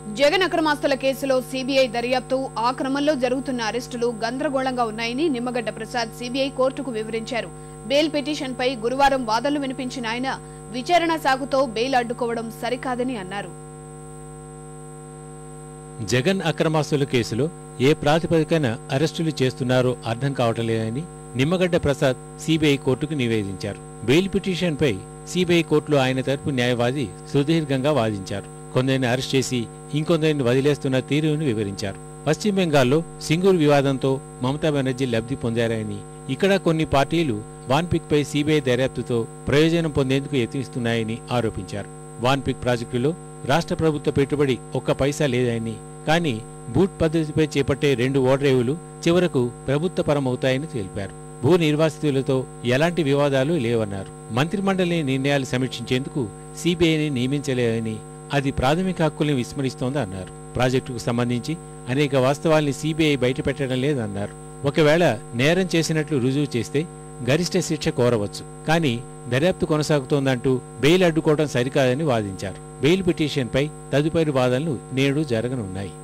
జగన్ అక్రమాస్తుల కేసులో సీబీఐ దర్యాప్తు ఆ క్రమంలో జరుగుతున్న అరెస్టులు గందరగోళంగా ఉన్నాయని నిమ్మగడ్డ ప్రసాద్ సీబీఐ కోర్టుకు వివరించారు బెయిల్ పిటిషన్పై గురువారం వాదనలు వినిపించిన ఆయన విచారణ సాగుతో బెయిల్ అడ్డుకోవడం సరికాదని అన్నారు జగన్ అక్రమాస్తుల కేసులో ఏ ప్రాతిపదికన అరెస్టులు చేస్తున్నారో అర్థం కావటం లేదని నిమ్మగడ్డ ప్రసాద్ సిబిఐ కోర్టుకు నివేదించారు బెయిల్ పిటిషన్పై సిబిఐ కోర్టులో ఆయన తరపు న్యాయవాది సుదీర్ఘంగా వాదించారు కొందరిని అరెస్ట్ చేసి ఇంకొందరిని వదిలేస్తున్న తీరును వివరించారు పశ్చిమ బెంగాల్లో సింగూరు వివాదంతో మమతా బెనర్జీ లబ్ధి పొందారని ఇక్కడ కొన్ని పార్టీలు వాన్పిక్ పై సిబిఐ దర్యాప్తుతో ప్రయోజనం పొందేందుకు యత్నిస్తున్నాయని ఆరోపించారు వాన్పిక్ ప్రాజెక్టులో రాష్ట్ర ప్రభుత్వ పెట్టుబడి ఒక్క పైసా లేదని కానీ బూట్ పద్ధతిపై చేపట్టే రెండు ఓడరేవులు చివరకు ప్రభుత్వ పరమవుతాయని తెలిపారు భూ నిర్వాసితులతో ఎలాంటి వివాదాలు లేవన్నారు మంత్రిమండలి నిర్ణయాలు సమీక్షించేందుకు సిబిఐని నియమించలేదని అది ప్రాథమిక హక్కుల్ని విస్మరిస్తోంది అన్నారు ప్రాజెక్టుకు సంబంధించి అనేక వాస్తవాల్ని సిబిఐ బయటపెట్టడం లేదన్నారు ఒకవేళ నేరం చేసినట్లు రుజువు చేస్తే గరిష్ట శిక్ష కోరవచ్చు కానీ దర్యాప్తు కొనసాగుతోందంటూ బెయిల్ అడ్డుకోవడం సరికాదని వాదించారు బెయిల్ పిటిషన్పై తదుపరి వాదనలు నేడు జరగనున్నాయి